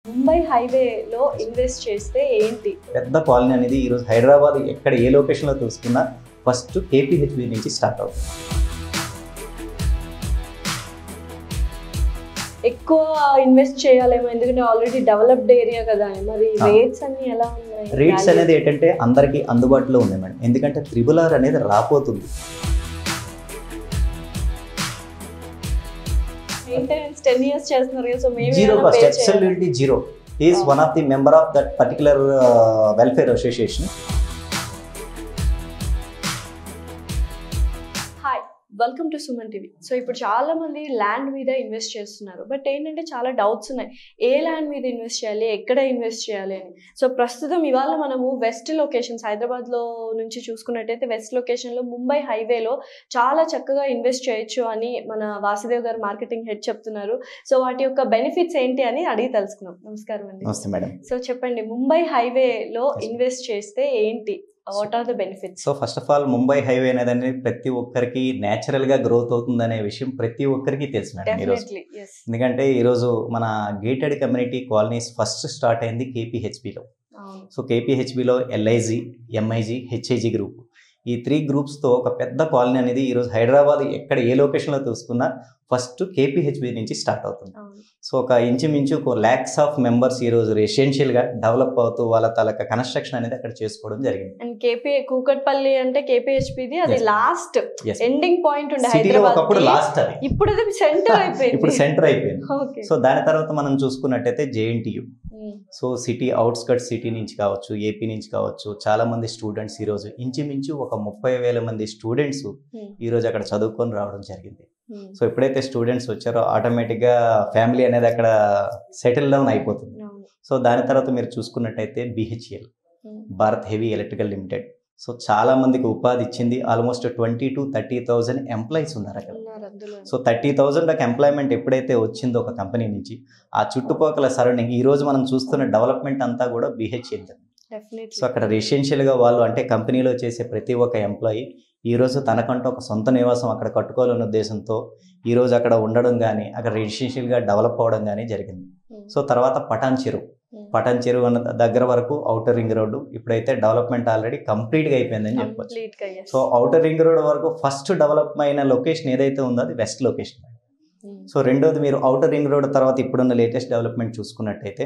ముంబై హైవేలో ఇన్వెస్ట్ చేస్తే ఏంటి పెద్ద కాలనీ అనేది ఈరోజు హైదరాబాద్ ఎక్కడ ఏ లొకేషన్లో చూసుకున్నా ఫస్ట్ కేపీహెచ్బి నుంచి స్టార్ట్ అవుతుంది ఎక్కువ ఇన్వెస్ట్ చేయాలేమో ఎందుకంటే ఆల్రెడీ డెవలప్డ్ ఏరియా కదా మరి ఆ. రేట్స్ అన్ని ఎలా ఉన్నాయి రేట్స్ అనేది ఏంటంటే అందరికీ అందుబాటులో ఉంది మేడం ఎందుకంటే త్రిబుల్ ఆర్ అనేది రాపోతుంది మెయింటెనెన్స్ టెన్ ఇయర్స్ చేస్తున్నారు కదా సో మేము జీరో ఏమైనా కాస్ట్ pay చేయాలా? Absolutely zero is one of the member of that particular welfare association hi welcome to Suman TV so ఇప్పుడు చాలా మంది ల్యాండ్ మీద ఇన్వెస్ట్ చేస్తున్నారు బట్ ఏంటంటే చాలా డౌట్స్ ఉన్నాయి ఏ ల్యాండ్ మీద ఇన్వెస్ట్ చేయాలి ఎక్కడ ఇన్వెస్ట్ చేయాలి అని సో ప్రస్తుతం ఇవాళ మనము వెస్ట్ లొకేషన్స్ హైదరాబాద్ లో నుంచి చూసుకున్నట్టయితే వెస్ట్ లొకేషన్ లో ముంబై హైవేలో చాలా చక్కగా ఇన్వెస్ట్ చేయొచ్చు అని మన వాసుదేవ్ గారు మార్కెటింగ్ హెడ్ చెప్తున్నారు సో వాటి యొక్క బెనిఫిట్స్ ఏంటి అని అడిగి తెలుసుకుందాం నమస్కారం అండి నమస్తే మేడం సో చెప్పండి ముంబై హైవేలో Yes. ఇన్వెస్ట్ చేస్తే ఏంటి what are the benefits so first of all Mumbai highway అనేది అనేది ప్రతి ఒక్కరికి న్యాచురల్ గా గ్రోత్ అవుతుంది అనే విషయం ప్రతి ఒక్కరికి తెలుసు మేడం ఈరోజు డెఫినెట్లీ ఎస్ ఎందుకంటే ఈరోజు మన gated community colonies first start అయింది కేపీహెచ్బిలో అవును సో కేపీహెచ్బిలో ఎల్ఐజి ఎంఐజి హెచ్ఐజి గ్రూప్ ఈ త్రీ గ్రూప్స్తో ఒక పెద్ద కాలనీ అనేది ఈరోజు హైదరాబాద్ ఎక్కడ ఏ లొకేషన్లో చూసుకున్నా ఫస్ట్ కేపీహెచ్బి నుంచి స్టార్ట్ అవుతుంది అవును సో ఒక ఇంచుమించు ఒక ల్యాక్స్ ఆఫ్ మెంబర్స్ ఈరోజు రెసిడెన్షియల్గా డెవలప్ అవుతూ వాళ్ళ తాలూకా కన్స్ట్రక్షన్ అనేది అక్కడ చేసుకోవడం జరిగింది అండ్ కేపీ కూకట్పల్లి అంటే కేపీహెచ్పిది అది Yes. Last Yes. Ending point ఉండే సిటీలో హైదరాబాద్ ఒకప్పుడు లాస్ట్ అది ఇప్పుడు అది సెంటర్ అయిపోయింది ఇప్పుడు సెంటర్ అయిపోయింది ఓకే సో దాని తర్వాత మనం చూసుకున్నట్టయితే JNTU so city outskirt city నుంచి కావచ్చు ఏపీ నుంచి కావచ్చు చాలా మంది స్టూడెంట్స్ ఈరోజు ఇంచుమించు ఒక ముప్పై వేల మంది స్టూడెంట్స్ ఈరోజు అక్కడ చదువుకొని రావడం జరిగింది సో ఎప్పుడైతే స్టూడెంట్స్ వచ్చారో ఆటోమేటిక్గా ఫ్యామిలీ అనేది అక్కడ సెటిల్ డౌన్ అయిపోతుంది సో దాని తర్వాత మీరు చూసుకున్నట్టయితే BHEL Bharat heavy electrical limited so చాలా మందికి ఉపాధి ఇచ్చింది almost twenty to thirty thousand employees ఉన్నారు అక్కడ సో థర్టీ థౌజండ్ ఒక ఎంప్లాయ్మెంట్ ఎప్పుడైతే వచ్చిందో ఒక కంపెనీ నుంచి ఆ చుట్టుపక్కల సరౌండింగ్ ఈ రోజు మనం చూస్తున్న డెవలప్మెంట్ అంతా కూడా బిహెచ్ఎల్ సో అక్కడ రెసిడెన్షియల్గా వాళ్ళు అంటే కంపెనీలో చేసే ప్రతి ఒక్క ఎంప్లాయీ ఈరోజు తనకంటూ ఒక సొంత నివాసం అక్కడ కట్టుకోవాలనే ఉద్దేశంతో ఈరోజు అక్కడ ఉండడం కానీ అక్కడ రెసిడెన్షియల్గా డెవలప్ అవ్వడం కానీ జరిగింది సో తర్వాత పటాన్ చెరువు పటాన్ చెరువు అన్న దగ్గర వరకు అవుటర్ రింగ్ రోడ్డు ఇప్పుడైతే డెవలప్మెంట్ ఆల్రెడీ కంప్లీట్గా అయిపోయిందని చెప్పొచ్చు కంప్లీట్ గా yes. So outer ring road వరకు ఫస్ట్ డెవలప్ అయిన లొకేషన్ ఏదైతే ఉందో అది వెస్ట్ లొకేషన్ Mm. సో రెండోది మీరు అవుటర్ రింగ్ రోడ్ తర్వాత ఇప్పుడున్న లేటెస్ట్ డెవలప్మెంట్ చూసుకున్నట్టయితే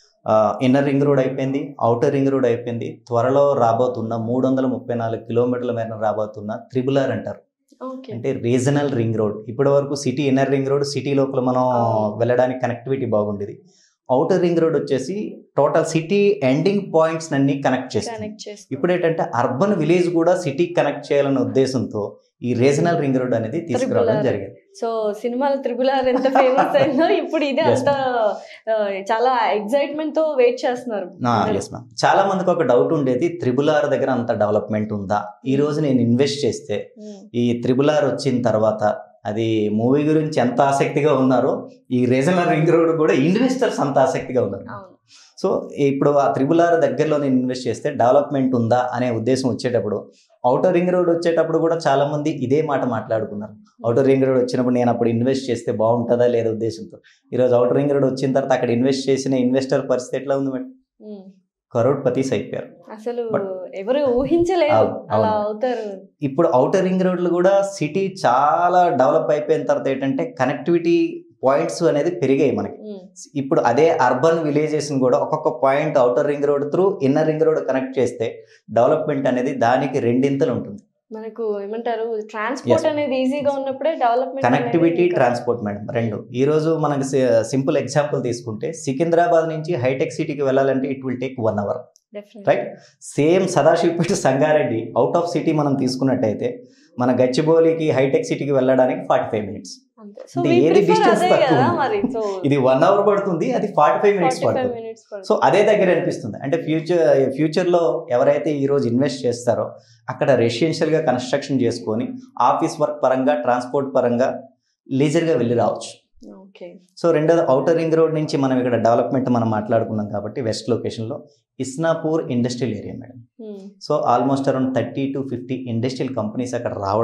ఇన్నర్ రింగ్ రోడ్ అయిపోయింది అవుటర్ రింగ్ రోడ్ అయిపోయింది త్వరలో రాబోతున్న మూడు వందల ముప్పై నాలుగు కిలోమీటర్ల మేర రాబోతున్న త్రిబుల్ ఆర్ అంటారు ఓకే అంటే రీజనల్ రింగ్ రోడ్ ఇప్పటి వరకు city inner ring road city లోపల మనం అవును. వెళ్ళడానికి కనెక్టివిటీ బాగుండేది అవుటర్ రింగ్ రోడ్ వచ్చేసి టోటల్ సిటీ ఎండింగ్ పాయింట్స్ అన్ని కనెక్ట్ చేస్తుంది కనెక్ట్ చేసి ఇప్పుడు ఏంటంటే అర్బన్ విలేజ్ కూడా సిటీ కనెక్ట్ చేయాలనే ఉద్దేశంతో ఈ రీజనల్ రింగ్ రోడ్ అనేది తీసుకురావడం Triple R. జరిగింది సో సినిమాలో త్రిబుల్ ఆర్ ఎంత ఫేమస్ అయిందో ఇప్పుడు ఇదే Yes, అంత ఆ, చాలా ఎక్సైట్మెంట్ తో వెయిట్ చేస్తున్నారు ఎస్ మ్యామ్ చాలా మందికి ఒక డౌట్ ఉండేది త్రిబుల్ ఆర్ దగ్గర అంత డెవలప్మెంట్ ఉందా ఈ రోజు నేను ఇన్వెస్ట్ చేస్తే Mm. ఈ త్రిబుల్ ఆర్ వచ్చిన తర్వాత అది మూవీ గురించి ఎంత ఆసక్తిగా ఉన్నారో ఈ రీజనల్ రింగ్ రోడ్ కూడా ఇన్వెస్టర్స్ అంత ఆసక్తిగా ఉన్నారు అవును సో ఇప్పుడు ఆ త్రిబుల్ ఆర్ దగ్గరలో నేను ఇన్వెస్ట్ చేస్తే డెవలప్మెంట్ ఉందా అనే ఉద్దేశం వచ్చేటప్పుడు అవుటర్ రింగ్ రోడ్ వచ్చేటప్పుడు కూడా చాలా మంది ఇదే మాట మాట్లాడుకున్నారు అవుటర్ రింగ్ రోడ్ వచ్చినప్పుడు నేను అప్పుడు ఇన్వెస్ట్ చేస్తే బాగుంటుందా లేదా ఉద్దేశంతో ఈరోజు అవుటర్ రింగ్ రోడ్ వచ్చిన తర్వాత అక్కడ ఇన్వెస్ట్ చేసిన ఇన్వెస్టర్ పరిస్థితి ఎట్లా ఉంది మేడం Mm. కరోడ్పతీస్ అయిపోయారు అసలు But- ఎవరు ఊహించలేదు అవును, అలా అవును. అవుతారు ఇప్పుడు అవుటర్ రింగ్ రోడ్లు కూడా సిటీ చాలా డెవలప్ అయిపోయిన తర్వాత ఏంటంటే కనెక్టివిటీ పాయింట్స్ అనేది పెరిగాయి మనకి Mm. ఇప్పుడు అదే అర్బన్ విలేజెస్ కూడా ఒక్కొక్క point outer ring road through inner ring road connect చేస్తే డెవలప్మెంట్ అనేది దానికి రెండింతలు ఉంటుంది మనకు ఏమంటారు ట్రాన్స్పోర్ట్ Yes. అనేది ఈజీగా ఉన్నప్పుడే డెవలప్మెంట్ కనెక్టివిటీ ట్రాన్స్పోర్ట్ మేడం రెండు ఈ రోజు మనకి సింపుల్ ఎగ్జాంపుల్ తీసుకుంటే సికింద్రాబాద్ నుంచి హైటెక్ సిటీకి వెళ్ళాలంటే it will take one hour right same Sadashivpet Sangareddy out of city మనం తీసుకున్నట్టయితే మన గచ్చిబౌలికి హైటెక్ సిటీకి వెళ్ళడానికి ఫార్టీ ఫైవ్ మినిట్స్ సో అంటే we ఏది prefer distance అదే తక్కువ కదా ఉంది. మరి సో ఇది వన్ అవర్ పడుతుంది అది ఫార్టీ ఫైవ్ మినిట్స్ 45 పడుతుంది minutes పడుతుంది. సో అదే దగ్గర అనిపిస్తుంది అంటే ఫ్యూచర్ ఫ్యూచర్లో ఎవరైతే ఈరోజు ఇన్వెస్ట్ చేస్తారో అక్కడ రెసిడెన్షియల్గా కన్స్ట్రక్షన్ చేసుకొని ఆఫీస్ వర్క్ పరంగా ట్రాన్స్పోర్ట్ పరంగా లీజర్గా వెళ్ళి రావచ్చు ఓకే సో రెండోది అవుటర్ రింగ్ రోడ్ నుంచి మనం ఇక్కడ డెవలప్మెంట్ మనం మాట్లాడుకున్నాం కాబట్టి వెస్ట్ లొకేషన్లో Isnapur industrial area madam Hmm. So almost around thirty to fifty industrial companies అక్కడ రావడం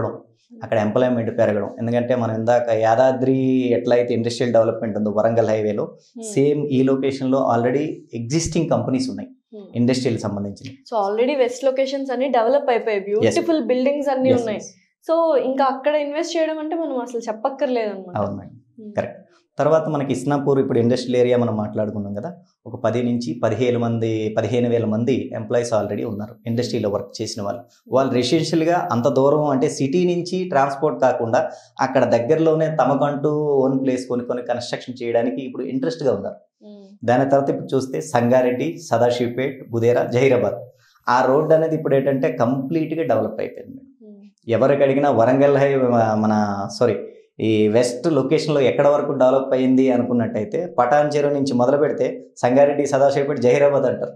అక్కడ ఎంప్లాయ్మెంట్ పెరగడం ఎందుకంటే మనం ఇందాక యాదాద్రి ఎట్లయితే ఇండస్ట్రియల్ డెవలప్మెంట్ ఉందో వరంగల్ హైవేలో సేమ్ ఈ లొకేషన్లో ఆల్రెడీ ఎగ్జిస్టింగ్ కంపెనీస్ ఉన్నాయి ఇండస్ట్రియల్ సంబంధించినవి సో ఆల్రెడీ వెస్ట్ లొకేషన్స్ అన్ని డెవలప్ అయిపోయాయి బ్యూటిఫుల్ బిల్డింగ్స్ అన్ని Yes, ఉన్నాయి yes. సో ఇంకా అక్కడ ఇన్వెస్ట్ చేయడం అంటే మనం అసలు చెప్పక్కర్లేదు అనమాట అవును మేడం కరెక్ట్ తర్వాత మనకి ఇస్నాపూర్ ఇప్పుడు ఇండస్ట్రియల్ ఏరియా మనం మాట్లాడుకున్నాం కదా ఒక పది నుంచి పదిహేను మంది పదిహేను వేల మంది ఎంప్లాయీస్ ఆల్రెడీ ఉన్నారు ఇండస్ట్రీలో వర్క్ చేసిన వాళ్ళు వాళ్ళు రెసిడెన్షియల్గా అంత దూరం అంటే సిటీ నుంచి ట్రాన్స్పోర్ట్ కాకుండా అక్కడ దగ్గరలోనే తమకంటూ ఓన్ ప్లేస్ కొనుక్కొని కన్స్ట్రక్షన్ చేయడానికి ఇప్పుడు ఇంట్రెస్ట్గా ఉన్నారు దాని తర్వాత ఇప్పుడు చూస్తే సంగారెడ్డి సదాశివపేట్ బుదేరా జహీరాబాద్ ఆ రోడ్ అనేది ఇప్పుడు ఏంటంటే కంప్లీట్గా డెవలప్ అయిపోయింది మేడం ఎవరికి అడిగినా వరంగల్ హై మన సారీ ఈ వెస్ట్ లొకేషన్లో ఎక్కడ వరకు డెవలప్ అయింది అనుకున్నట్టయితే పటాన్ చెరువు నుంచి మొదలు పెడితే సంగారెడ్డి సదాశివపేట జహీరాబాద్ అంటారు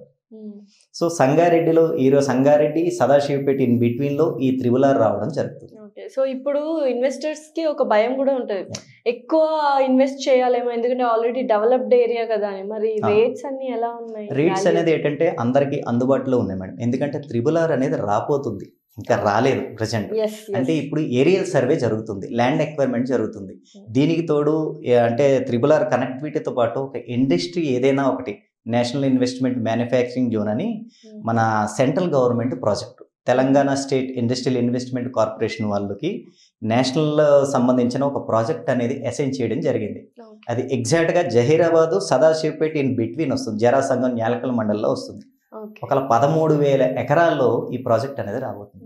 సో సంగారెడ్డిలో ఈరోజు సంగారెడ్డి సదాశివపేట ఇన్ బిట్వీన్లో ఈ త్రిబులార్ రావడం జరుగుతుంది ఓకే సో ఇప్పుడు ఇన్వెస్టర్స్ కి ఒక భయం కూడా ఉంటుంది ఎక్కువ ఇన్వెస్ట్ చేయాలేమో ఎందుకంటే ఆల్రెడీ డెవలప్డ్ ఏరియా కదా అని మరి ఆ. రేట్స్ అన్ని ఎలా ఉన్నాయి రేట్స్ అనేది ఏంటంటే అందరికీ అందుబాటులో ఉన్నాయి మేడం ఎందుకంటే త్రిబులార్ అనేది రాపోతుంది ఇంకా రాలేదు ప్రజెంట్ ఎస్ అంటే ఇప్పుడు ఏరియల్ సర్వే జరుగుతుంది ల్యాండ్ ఎక్వైర్మెంట్ జరుగుతుంది దీనికి తోడు ఏ- అంటే త్రిబుల్ ఆర్ కనెక్టివిటీతో పాటు ఒక ఇండస్ట్రీ ఏదైనా ఒకటి నేషనల్ ఇన్వెస్ట్మెంట్ మ్యానుఫ్యాక్చరింగ్ జోన్ అని మన central government project Telangana state industrial investment corporation వాళ్ళకి నేషనల్ సంబంధించిన ఒక ప్రాజెక్ట్ అనేది అసైన్ చేయడం జరిగింది అది ఎగ్జాక్ట్గా జహీరాబాదు సదాశివపేట ఇన్ బిట్వీన్ వస్తుంది జరాసంగం న్యాలకల్ మండల్లో వస్తుంది ఒక పదమూడు వేల ఎకరాల్లో ఈ ప్రాజెక్ట్ అనేది రాబోతుంది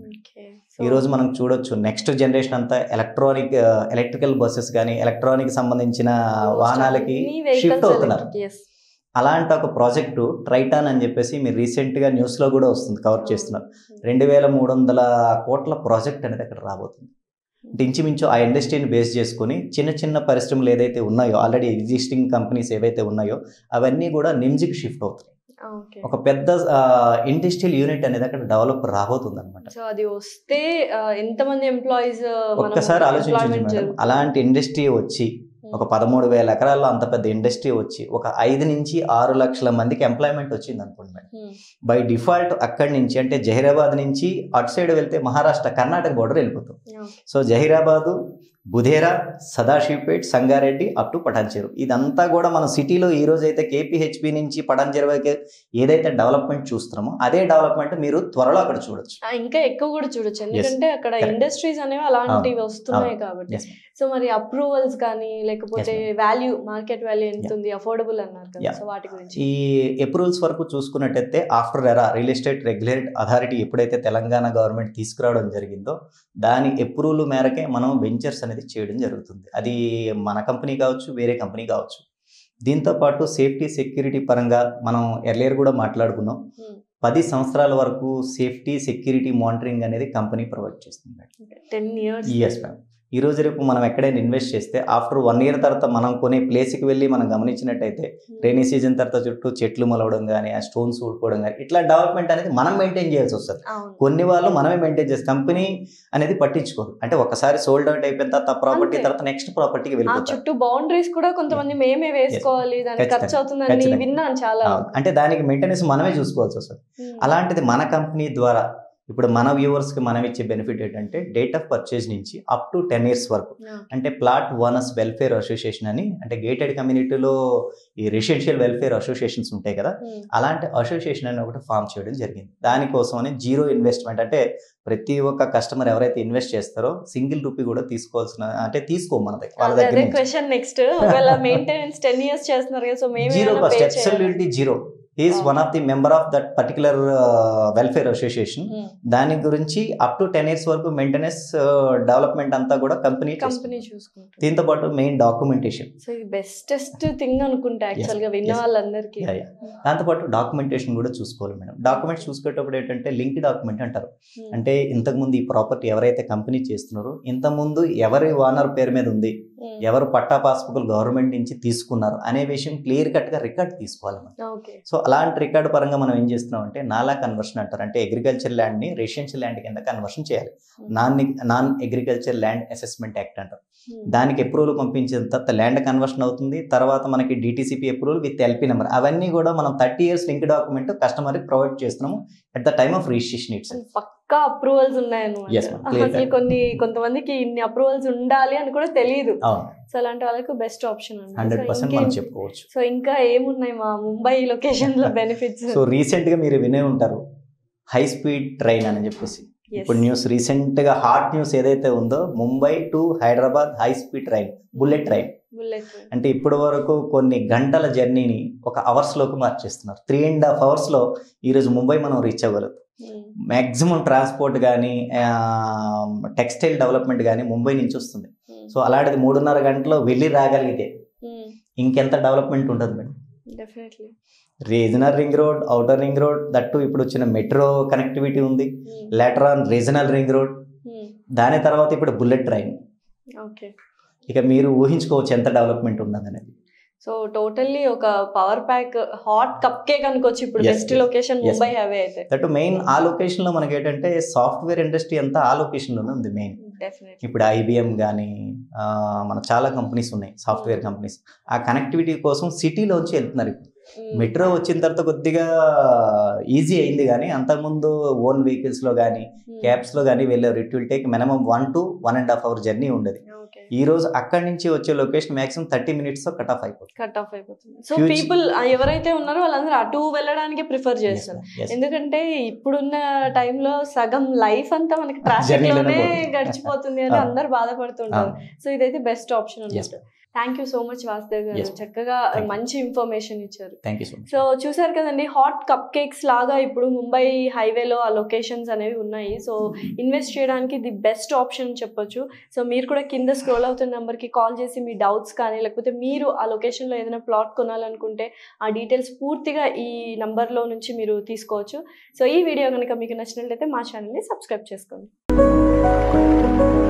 ఈ రోజు మనం చూడొచ్చు నెక్స్ట్ జనరేషన్ అంతా ఎలక్ట్రానిక్ ఎలక్ట్రికల్ బస్సెస్ కానీ ఎలక్ట్రానిక్ సంబంధించిన వాహనాలకి షిఫ్ట్ అవుతున్నారు అలాంటి ఒక ప్రాజెక్టు ట్రైటాన్ అని చెప్పేసి మీరు రీసెంట్గా న్యూస్లో కూడా వస్తుంది కవర్ చేస్తున్నారు రెండు వేల మూడు వందల కోట్ల ప్రాజెక్ట్ అనేది అక్కడ రాబోతుంది అంటే ఇంచుమించు ఆ ఇండస్ట్రీని బేస్ చేసుకొని చిన్న చిన్న పరిశ్రమలు ఏదైతే ఉన్నాయో ఆల్రెడీ ఎగ్జిస్టింగ్ కంపెనీస్ ఏవైతే ఉన్నాయో అవన్నీ కూడా నిమ్జికి షిఫ్ట్ అవుతున్నాయి ఒక పెద్ద ఇండస్ట్రియల్ యూనిట్ అనేది అక్కడ డెవలప్ రాబోతుంది అనమాట సో అది వస్తే ఆ, ఎంతమంది ఎంప్లాయీస్ ఒక్కసారి ఆలోచించండి మేడం అలాంటి ఇండస్ట్రీ వచ్చి ఒక పదమూడు వేల ఎకరాల్లో అంత పెద్ద ఇండస్ట్రీ వచ్చి ఒక ఐదు నుంచి ఆరు లక్షల మందికి ఎంప్లాయ్మెంట్ వచ్చింది అనుకోండి మేడం బై డిఫాల్ట్ అక్కడి నుంచి అంటే జహీరాబాద్ నుంచి అటు సైడ్ వెళ్తే మహారాష్ట్ర కర్ణాటక బోర్డర్ వెళ్ళిపోతాం so Zaheerabad Budhera Sadashivpet Sangareddy up to Patancheru ఇదంతా కూడా మన సిటీలో ఈ రోజు అయితే కేపీహెచ్పి నుంచి పటాన్చెరు వరకు ఏదైతే డెవలప్మెంట్ చూస్తున్నామో అదే డెవలప్మెంట్ మీరు త్వరలో అక్కడ చూడొచ్చు ఇంకా ఎక్కువ కూడా చూడొచ్చు ఎందుకంటే అక్కడ Correct. ఇండస్ట్రీస్ అనేవి అలాంటివి వస్తున్నాయి కాబట్టి Yes, సో మరి అప్రూవల్స్ కానీ లేకపోతే Yes, వాల్యూ మార్కెట్ వాల్యూ ఎంత Yeah. ఉంది అఫోర్డబుల్ అన్నారు కదా Yeah. సో వాటి గురించి ఈ అప్రూవల్స్ వరకు చూసుకున్నట్టయితే ఆఫ్టర్ ఎరా రియల్ ఎస్టేట్ రెగ్యులేట్ అథారిటీ ఎప్పుడైతే తెలంగాణ గవర్నమెంట్ తీసుకురావడం జరిగిందో దాని అప్రూవల్ మేరకే మనం వెంచర్స్ అనేది చేయడం జరుగుతుంది అది మన కంపెనీ కావచ్చు వేరే కంపెనీ కావచ్చు దీంతో పాటు సేఫ్టీ సెక్యూరిటీ పరంగా మనం ఎర్లియర్ కూడా మాట్లాడుకున్నాం Hmm. పది సంవత్సరాల వరకు సేఫ్టీ సెక్యూరిటీ మానిటరింగ్ అనేది కంపెనీ ప్రొవైడ్ చేస్తుంది టెన్ ఇయర్స్ ఎస్ మ్యామ్ ఈ రోజు రేపు మనం ఎక్కడైనా ఇన్వెస్ట్ చేస్తే ఆఫ్టర్ వన్ ఇయర్ తర్వాత మనం కొనే ప్లేస్కి వెళ్ళి మనం గమనించినట్టయితే రైనీ సీజన్ తర్వాత చుట్టూ చెట్లు మొలవడం కానీ ఆ స్టోన్స్ ఊడుకోవడం కానీ ఇట్లా డెవలప్మెంట్ అనేది మనం మెయింటైన్ చేయాల్సి వస్తుంది అవును కొన్ని వాళ్ళు మనమే మెయింటైన్ చేస్తాం కంపెనీ అనేది పట్టించుకోరు అంటే ఒకసారి సోల్డ్ అవుట్ అయిపోయిన తర్వాత ప్రాపర్టీ అంతే. తర్వాత నెక్స్ట్ ప్రాపర్టీకి ఆ వెళ్ళిపోతారు చుట్టూ బౌండరీస్ కూడా కొంతమంది మేమే వేసుకోవాలి దానికి ఖర్చు ఖచ్చితంగా. అవుతుందని ఖచ్చితంగా. విన్నాను చాలా అవును. అంటే దానికి మెయింటెనెన్స్ మనమే చూసుకోవాల్సి వస్తుంది Hmm. అలాంటిది మన కంపెనీ ద్వారా ఇప్పుడు మన వ్యూవర్స్కి మనం ఇచ్చే బెనిఫిట్ ఏంటంటే డేట్ ఆఫ్ పర్చేజ్ నుంచి అప్ టు టెన్ ఇయర్స్ వరకు Yeah. అంటే ప్లాట్ ఓనర్స్ వెల్ఫేర్ అసోసియేషన్ అని అంటే గేటెడ్ కమ్యూనిటీలో ఈ రెసిడెన్షియల్ వెల్ఫేర్ అసోసియేషన్స్ ఉంటాయి కదా Hmm. అలాంటి అసోసియేషన్ అని ఒకటి ఫామ్ చేయడం జరిగింది దానికోసమని జీరో ఇన్వెస్ట్మెంట్ అంటే ప్రతి ఒక్క కస్టమర్ ఎవరైతే ఇన్వెస్ట్ చేస్తారో సింగిల్ రూపీ కూడా తీసుకోవాల్సిన అంటే తీసుకో మన దగ్గర వాళ్ళ అదే దగ్గర అదే నుంచి క్వశ్చన్ నెక్స్ట్ ఒకవేళ మెయింటెనెన్స్ టెన్ ఇయర్స్ చేస్తున్నారు కదా సో మేము జీరో ఏమైనా కాస్ట్ pay చేయాలా? Absolutely zero is Oh. One of the member of that particular welfare association Hmm. దాని గురించి అప్ టు టెన్ ఇయర్స్ వరకు మెయింటెనెన్స్ డెవలప్మెంట్ అంతా కూడా కంపెనీ కంపెనీ చూసుకుంటుంది దీంతో పాటు మెయిన్ డాక్యుమెంటేషన్ సో ఇది బెస్టెస్ట్ థింగ్ అనుకుంటా యాక్చువల్ గా విన్న yes. వాళ్ళందరికీ దాంతోపాటు డాక్యుమెంటేషన్ కూడా చూసుకోవాలి మేడం డాక్యుమెంట్స్ చూసుకునేటప్పుడు ఏంటంటే లింక్ డాక్యుమెంట్ అంటారు Hmm. అంటే ఇంతకుముందు ఈ ప్రాపర్టీ ఎవరైతే కంపెనీ చేస్తున్నారో ఇంతకుముందు ఎవరి ఓనర్ పేరు మీద ఉంది Hmm. ఎవరు పట్టా పాస్బుక్లు గవర్నమెంట్ నుంచి తీసుకున్నారు అనే విషయం క్లియర్ కట్ గా రికార్డ్ తీసుకోవాలి మనం ఓకే సో అలాంటి రికార్డు పరంగా మనం ఏం చేస్తున్నాం అంటే నాలా కన్వర్షన్ అంటారు అంటే అగ్రికల్చర్ ల్యాండ్ ని రెసిడెన్షియల్ ల్యాండ్ కింద కన్వర్షన్ చేయాలి non non agriculture land assessment act అంటారు దానికి అప్రూవల్ పంపించిన తర్వాత ల్యాండ్ కన్వర్షన్ అవుతుంది తర్వాత మనకి DTCP approval with LP number అవన్నీ కూడా మనం థర్టీ ఇయర్స్ లింక్ డాక్యుమెంట్ కస్టమర్కి ప్రొవైడ్ చేస్తున్నాము at the time of registration it's పక్క పక్కా అప్రూవల్స్ ఉన్నాయన్నమాట Yes, ma'am. Clear అసలు cut. కొన్ని కొంతమందికి ఇన్ని అప్రూవల్స్ ఉండాలి అని కూడా తెలియదు అవును సో అలాంటి వాళ్ళకి బెస్ట్ ఆప్షన్ హండ్రెడ్ పర్సెంట్ మనం చెప్పుకోవచ్చు సో ఇంకా ఏమున్నాయి మా ముంబై లొకేషన్ లో బెనిఫిట్స్ సో రీసెంట్ గా మీరు వినే ఉంటారు హై స్పీడ్ ట్రైన్ అని చెప్పేసి ఇప్పుడు న్యూస్ రీసెంట్ గా హాట్ న్యూస్ ఏదైతే ఉందో Mumbai to Hyderabad high speed train bullet train bullet అంటే ఇప్పటి వరకు కొన్ని గంటల జర్నీని ఒక అవర్స్ లోకి మార్చేస్తున్నారు త్రీ అండ్ హాఫ్ అవర్స్ లో ఈ రోజు ముంబై మనం రీచ్ అవ్వగలుగుతాం మాక్సిమం ట్రాన్స్పోర్ట్ కానీ టెక్స్టైల్ డెవలప్మెంట్ కానీ ముంబై నుంచి వస్తుంది సో అలాంటిది మూడున్నర గంటలో వెళ్ళి రాగలిగితే ఇంకెంత డెవలప్మెంట్ ఉంటుంది madam definitely regional ring road outer ring road that ఇప్పుడు వచ్చిన మెట్రో కనెక్టివిటీ ఉంది later on regional ring road దాని తర్వాత ఇప్పుడు బుల్లెట్ ట్రైన్ ఓకే ఇక మీరు ఊహించుకోవచ్చు ఎంత డెవలప్మెంట్ ఉన్నదనేది సో టోటల్లీ ఒక power pack hot cupcake అనుకోవచ్చు ఇప్పుడు Yes, best yes. Location Yes, Mumbai highway అయితే దట్ మెయిన్ ఆ లొకేషన్ లో మనకి ఏంటంటే సాఫ్ట్వేర్ ఇండస్ట్రీ అంతా ఆ లొకేషన్ లోనే ఉంది మెయిన్ డెఫినెట్లీ ఇప్పుడు ఐబిఎం కానీ మన చాలా కంపెనీస్ ఉన్నాయి సాఫ్ట్వేర్ కంపెనీస్ ఆ కనెక్టివిటీ కోసం సిటీలోంచి వెళ్తున్నారు ఇప్పుడు మెట్రో వచ్చిన తర్వాత కొద్దిగా ఈజీ అయింది కానీ అంతకుముందు ఓన్ వెహికల్స్ లో కానీ క్యాబ్స్ లో కానీ వెళ్ళారు it will take minimum one to one and half hour journey ఉండేది ఓకే ఈ రోజు అక్కడి నుంచి వచ్చే లొకేషన్ మాక్సిమం థర్టీ మినిట్స్ తో కట్ ఆఫ్ అయిపోతుంది కట్ ఆఫ్ అయిపోతుంది సో Huge- పీపుల్ ఎవరైతే ఉన్నారో వాళ్ళందరూ అటు వెళ్ళడానికి ప్రిఫర్ చేస్తారు Yes. ఎందుకంటే ఇప్పుడున్న టైంలో సగం లైఫ్ అంతా మనకి ట్రాఫిక్ Journey లోనే లోనే పోతుంది. గడిచిపోతుంది అని అవును. అందరు బాధపడుతుంటారు సో ఇదైతే బెస్ట్ ఆప్షన్ Yes. అనమాట thank you so much Vasudev గారు Yes. చక్కగా Thank you. మంచి ఇన్ఫర్మేషన్ ఇచ్చారు thank you so much so చూసారు కదండి హాట్ కప్ కేక్స్ లాగా ఇప్పుడు ముంబై హైవేలో ఆ లొకేషన్స్ అనేవి ఉన్నాయి సో ఇన్వెస్ట్ చేయడానికి ది బెస్ట్ ఆప్షన్ చెప్పొచ్చు సో మీరు కూడా కింద స్క్రోల్ అవుతున్న నెంబర్కి కాల్ చేసి మీ డౌట్స్ కానీ లేకపోతే మీరు ఆ లొకేషన్లో ఏదైనా ప్లాట్ కొనాలనుకుంటే ఆ డీటెయిల్స్ పూర్తిగా ఈ నంబర్లో నుంచి మీరు తీసుకోవచ్చు సో ఈ వీడియో కనుక మీకు నచ్చినట్లయితే మా ఛానల్ని సబ్స్క్రైబ్ చేసుకోండి